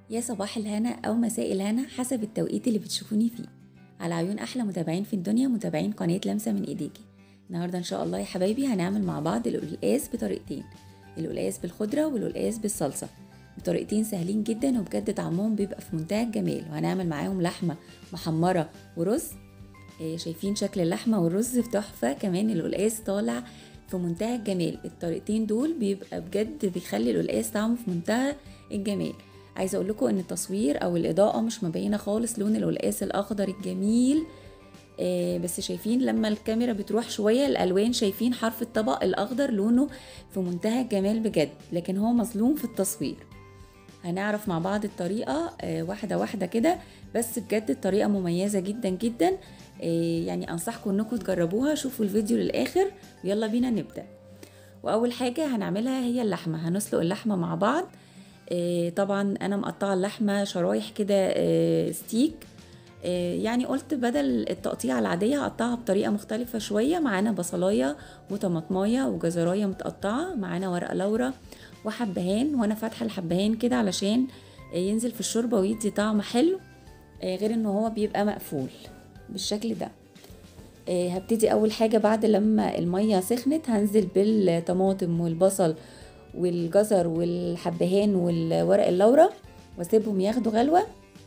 يا صباح الهنا أو مساء الهنا حسب التوقيت اللي بتشوفوني فيه على عيون أحلى متابعين في الدنيا متابعين قناة لمسة من إيديكي النهاردة إن شاء الله يا حبايبي هنعمل مع بعض القلقاس بطريقتين القلقاس بالخضرة والقلقاس بالصلصة بطريقتين سهلين جدا وبجد طعمهم بيبقى في منتهى الجمال وهنعمل معاهم لحمة محمرة ورز إيه، شايفين شكل اللحمة والرز في تحفة كمان القلقاس طالع في منتهى الجمال الطريقتين دول بيبقى بجد بيخلي القلقاس طعمه في منتهى الجمال عايزه اقول لكم ان التصوير او الاضاءه مش مبينه خالص لون القلقاس الاخضر الجميل آه بس شايفين لما الكاميرا بتروح شويه الالوان شايفين حرف الطبق الاخضر لونه في منتهى الجمال بجد لكن هو مظلوم في التصوير هنعرف مع بعض الطريقه آه واحده واحده كده بس بجد الطريقه مميزه جدا جدا آه يعني انصحكم انكم تجربوها شوفوا الفيديو للاخر ويلا بينا نبدا واول حاجه هنعملها هي اللحمه هنسلق اللحمه مع بعض آه، طبعا انا مقطعه اللحمه شرايح كده آه، ستيك آه، يعني قلت بدل التقطيع العادية هقطعها بطريقة مختلفة شوية معانا بصلاية وطماطماية وجزراية متقطعة معانا ورقة لورا وحبهان وانا فاتحة الحبهان كده علشان ينزل في الشوربة ويدي طعم حلو غير ان هو بيبقى مقفول بالشكل ده هبتدي اول حاجة بعد لما المية سخنت هنزل بالطماطم والبصل والجزر والحبهان والورق اللورا واسيبهم ياخدوا غلوة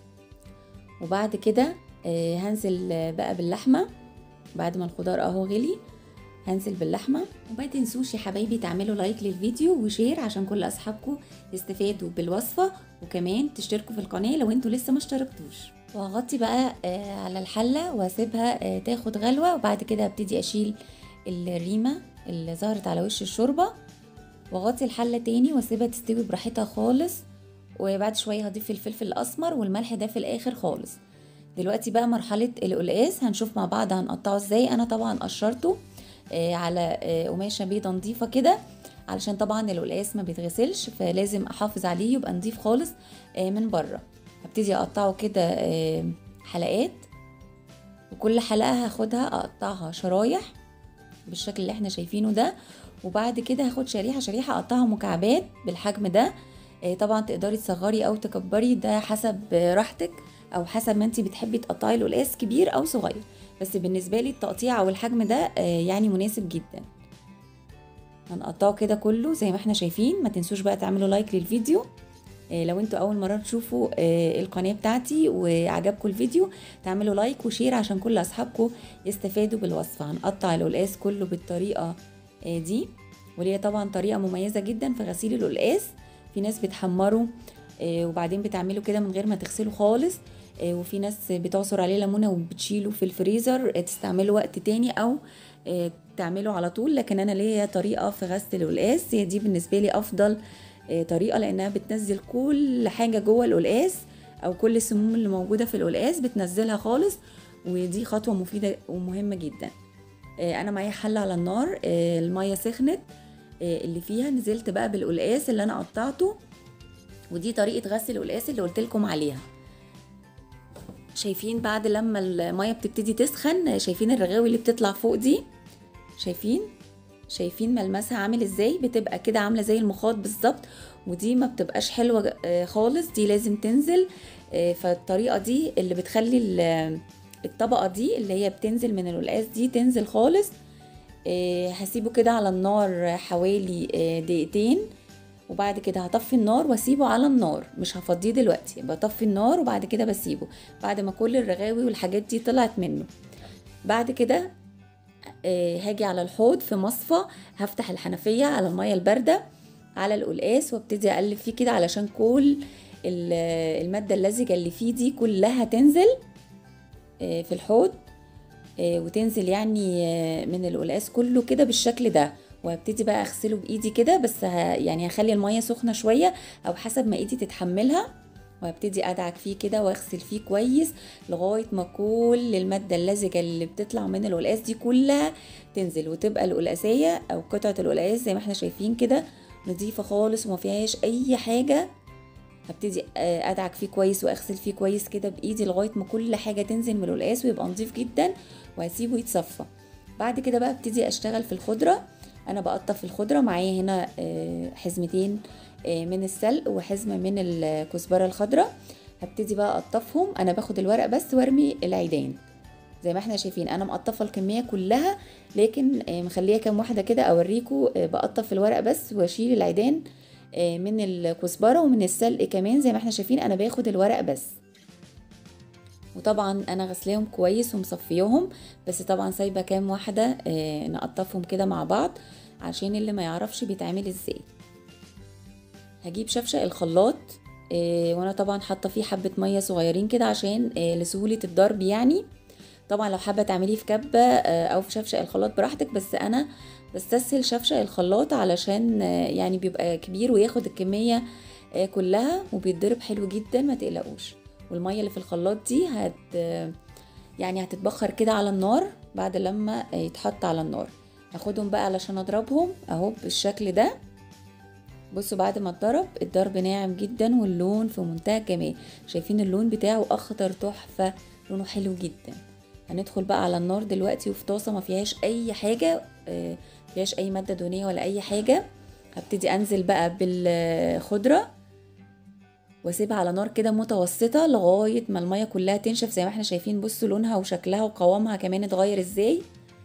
وبعد كده هنزل بقى باللحمة بعد ما الخضار اهو غلي هنزل باللحمة وما تنسوش يا حبايبي تعملوا لايك للفيديو وشير عشان كل اصحابكم يستفادوا بالوصفة وكمان تشتركوا في القناة لو انتوا لسه ما اشتركتوش وهغطي بقى على الحلة واسيبها تاخد غلوة وبعد كده هبتدي اشيل الريمة اللي ظهرت على وش الشوربة واغطي الحله تاني واسيبها تستوي براحتها خالص وبعد شويه هضيف الفلفل الاسمر والملح ده في الاخر خالص دلوقتي بقى مرحله القلقاس هنشوف مع بعض هنقطعه ازاي انا طبعا قشرته على قماشه بيضه نظيفه كده علشان طبعا القلقاس ما بيتغسلش فلازم احافظ عليه يبقى نظيف خالص من بره هبتدي اقطعه كده حلقات وكل حلقه هاخدها اقطعها شرايح بالشكل اللي احنا شايفينه ده وبعد كده هاخد شريحه شريحه اقطعها مكعبات بالحجم ده طبعا تقدري تصغري او تكبري ده حسب راحتك او حسب ما انت بتحبي تقطعي القلقاس كبير او صغير بس بالنسبه لي التقطيع او الحجم ده يعني مناسب جدا هنقطعه كده كله زي ما احنا شايفين ما تنسوش بقى تعملوا لايك للفيديو لو انتوا اول مره تشوفوا القناه بتاعتي وعجبكم الفيديو تعملوا لايك وشير عشان كل اصحابكم يستفادوا بالوصفه هنقطع القلقاس كله بالطريقه دي وليه طبعا طريقه مميزه جدا في غسيل القلقاس في ناس بتحمره وبعدين بتعمله كده من غير ما تغسله خالص وفي ناس بتعصر عليه ليمونه وبتشيله في الفريزر تستعمله وقت تاني او تعمله على طول لكن انا ليا طريقه في غسل القلقاس هي دي بالنسبه لي افضل طريقه لانها بتنزل كل حاجه جوه القلقاس او كل السموم اللي موجوده في القلقاس بتنزلها خالص ودي خطوه مفيده ومهمه جدا انا معايا حله على النار الميه سخنت اللي فيها نزلت بقى بالقلقاس اللي انا قطعته ودي طريقه غسل القلقاس اللي قلت لكم عليها شايفين بعد لما الميه بتبتدي تسخن شايفين الرغاوي اللي بتطلع فوق دي شايفين شايفين ملمسها عامل ازاي بتبقى كده عامله زي المخاط بالظبط ودي ما بتبقاش حلوه خالص دي لازم تنزل فالطريقه دي اللي بتخلي الطبقه دي اللي هي بتنزل من القلقاس دي تنزل خالص أه هسيبه كده على النار حوالي أه دقيقتين وبعد كده هطفي النار واسيبه على النار مش هفضيه دلوقتي بطفي النار وبعد كده بسيبه بعد ما كل الرغاوي والحاجات دي طلعت منه بعد كده أه هاجي على الحوض في مصفى هفتح الحنفيه على الميه البارده على القلقاس وابتدي اقلب فيه كده علشان كل الماده اللزجه اللي فيه دي كلها تنزل في الحوض وتنزل يعني من القلقاس كله كده بالشكل ده وهبتدي بقى اغسله بايدي كده بس ه... يعني هخلي الميه سخنه شويه او حسب ما ايدي تتحملها وهبتدي ادعك فيه كده واغسل فيه كويس لغايه ما كل الماده اللزجه اللي بتطلع من القلقاس دي كلها تنزل وتبقى القلقاسيه او قطعه القلقاس زي ما احنا شايفين كده نظيفه خالص وما فيهاش اي حاجه هبتدي ادعك فيه كويس واغسل فيه كويس كده بايدي لغايه ما كل حاجه تنزل من القلقاس ويبقى نظيف جدا وهسيبه يتصفى بعد كده بقى ابتدي اشتغل في الخضره انا بقطف الخضره معايا هنا حزمتين آه، من السلق وحزمه من الكزبره الخضراء هبتدي بقى اقطفهم انا باخد الورق بس وارمي العيدان زي ما احنا شايفين انا مقطفه الكميه كلها لكن آه، مخليه كام واحده كده اوريكم آه، بقطف الورق بس واشيل العيدان آه، من الكزبره ومن السلق كمان زي ما احنا شايفين انا باخد الورق بس وطبعا انا غسلاهم كويس ومصفياهم بس طبعا سايبه كام واحده آه، نقطفهم كده مع بعض عشان اللي ما يعرفش بيتعمل ازاي هجيب شفشق الخلاط آه، وانا طبعا حاطه فيه حبه ميه صغيرين كده عشان آه، لسهوله الضرب يعني طبعا لو حابه تعمليه في كبه آه، او في شفشق الخلاط براحتك بس انا بستسهل شفشق الخلاط علشان آه، يعني بيبقى كبير وياخد الكميه آه، كلها وبيتضرب حلو جدا ما تقلقوش والميه اللي في الخلاط دي هت يعني هتتبخر كده على النار بعد لما يتحط على النار هاخدهم بقى علشان اضربهم اهو بالشكل ده بصوا بعد ما اتضرب الضرب ناعم جدا واللون في منتهى الجمال شايفين اللون بتاعه اخضر تحفه لونه حلو جدا هندخل بقى على النار دلوقتي وفي طاسه ما فيهاش اي حاجه آه، فيهاش اي ماده دهنيه ولا اي حاجه هبتدي انزل بقى بالخضره واسيبها على نار كده متوسطه لغايه ما الميه كلها تنشف زي ما احنا شايفين بصوا لونها وشكلها وقوامها كمان اتغير ازاي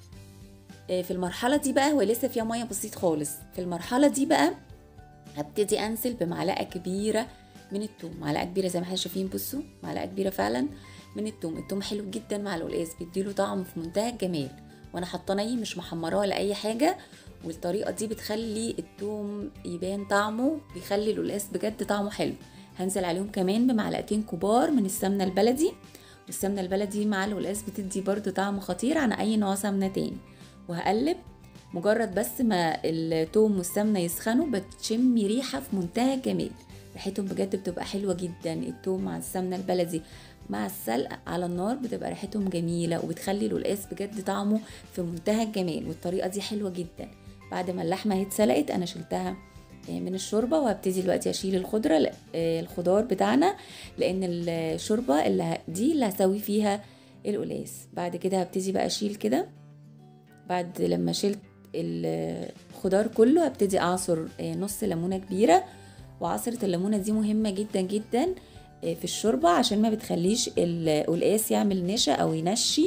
آه، في المرحله دي بقى هو لسه فيها ميه بسيط خالص في المرحله دي بقى هبتدي انزل بمعلقه كبيره من التوم معلقه كبيره زي ما احنا شايفين بصوا معلقه كبيره فعلا من التوم التوم حلو جدا مع القلقاس بيديله طعم في منتهى الجمال وانا حاطاه ني مش محمراه ولا اي حاجه والطريقه دي بتخلي التوم يبان طعمه بيخلي القلقاس بجد طعمه حلو هنزل عليهم كمان بمعلقتين كبار من السمنه البلدي والسمنه البلدي مع القلقاس بتدي برضو طعم خطير عن اي نوع سمنه تاني وهقلب مجرد بس ما التوم والسمنه يسخنوا بتشمي ريحه في منتهى الجمال ريحتهم بجد بتبقى حلوه جدا التوم مع السمنه البلدي مع السلق على النار بتبقى ريحتهم جميله وبتخلي القلقاس بجد طعمه في منتهى الجمال والطريقه دي حلوه جدا بعد ما اللحمه اتسلقت انا شلتها من الشوربه وهبتدي دلوقتي اشيل الخضره الخضار بتاعنا لان الشوربه اللي دي اللي هسوي فيها القلقاس بعد كده هبتدي بقى اشيل كده بعد لما شلت الخضار كله هبتدي اعصر نص ليمونه كبيره وعصره الليمونه دي مهمه جدا جدا في الشوربه عشان ما بتخليش القلقاس يعمل نشا او ينشي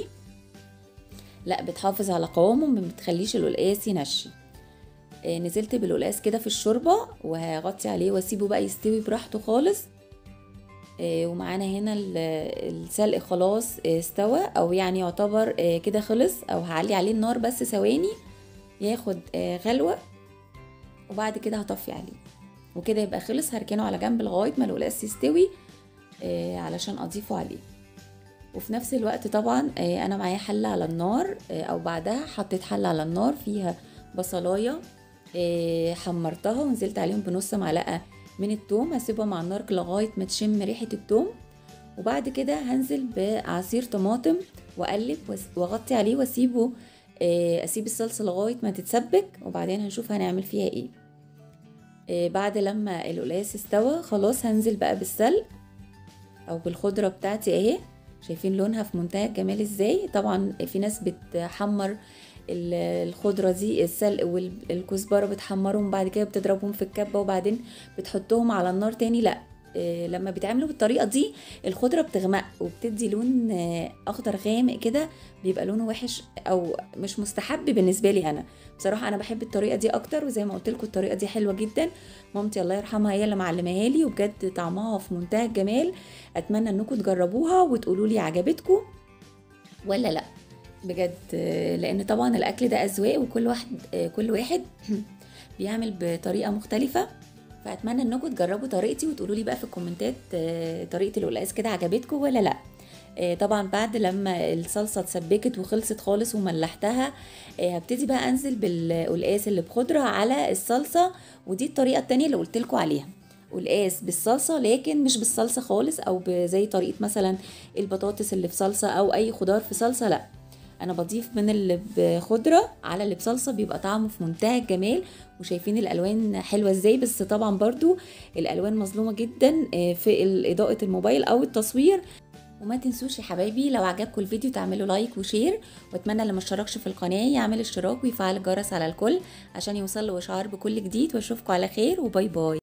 لا بتحافظ على قوامه ما بتخليش القلقاس ينشي نزلت بالقلقاس كده في الشوربه وهغطي عليه واسيبه بقى يستوي براحته خالص ومعانا هنا السلق خلاص استوى او يعني يعتبر كده خلص او هعلي عليه النار بس ثواني ياخد غلوه وبعد كده هطفي عليه وكده يبقى خلص هركنه على جنب لغايه ما القلقاس يستوي علشان اضيفه عليه وفي نفس الوقت طبعا انا معايا حله على النار او بعدها حطيت حله على النار فيها بصلايه حمرتها ونزلت عليهم بنص معلقه من التوم هسيبهم على النار لغايه ما تشم ريحه التوم وبعد كده هنزل بعصير طماطم واقلب واغطي عليه واسيبه اسيب الصلصه لغايه ما تتسبك وبعدين هنشوف هنعمل فيها ايه بعد لما القلقاس استوى خلاص هنزل بقى بالسلق او بالخضره بتاعتي اهي شايفين لونها في منتهى الجمال ازاي طبعا في ناس بتحمر الخضرة دي السلق والكزبرة بتحمرهم بعد كده بتضربهم في الكبة وبعدين بتحطهم على النار تاني لا إيه لما بيتعملوا بالطريقة دي الخضرة بتغمق وبتدي لون أخضر غامق كده بيبقى لونه وحش أو مش مستحب بالنسبة لي أنا بصراحة أنا بحب الطريقة دي أكتر وزي ما قلت لكم الطريقة دي حلوة جدا مامتي الله يرحمها هي اللي معلماها لي وبجد طعمها في منتهى الجمال أتمنى إنكم تجربوها وتقولوا لي عجبتكم ولا لأ بجد لان طبعا الاكل ده اذواق وكل واحد كل واحد بيعمل بطريقه مختلفه فاتمنى انكم تجربوا طريقتي وتقولوا لي بقى في الكومنتات طريقه القلقاس كده عجبتكم ولا لا طبعا بعد لما الصلصه اتسبكت وخلصت خالص وملحتها هبتدي بقى انزل بالقلقاس اللي بخضره على الصلصه ودي الطريقه التانية اللي قلت لكم عليها قلقاس بالصلصه لكن مش بالصلصه خالص او زي طريقه مثلا البطاطس اللي في صلصه او اي خضار في صلصه لا انا بضيف من اللي بخضره على اللي بصلصه بيبقى طعمه في منتهى الجمال وشايفين الالوان حلوه ازاي بس طبعا برضو الالوان مظلومه جدا في اضاءه الموبايل او التصوير وما تنسوش يا حبايبي لو عجبكم الفيديو تعملوا لايك وشير واتمنى اللي ما اشتركش في القناه يعمل اشتراك ويفعل الجرس على الكل عشان يوصل له اشعار بكل جديد واشوفكم على خير وباي باي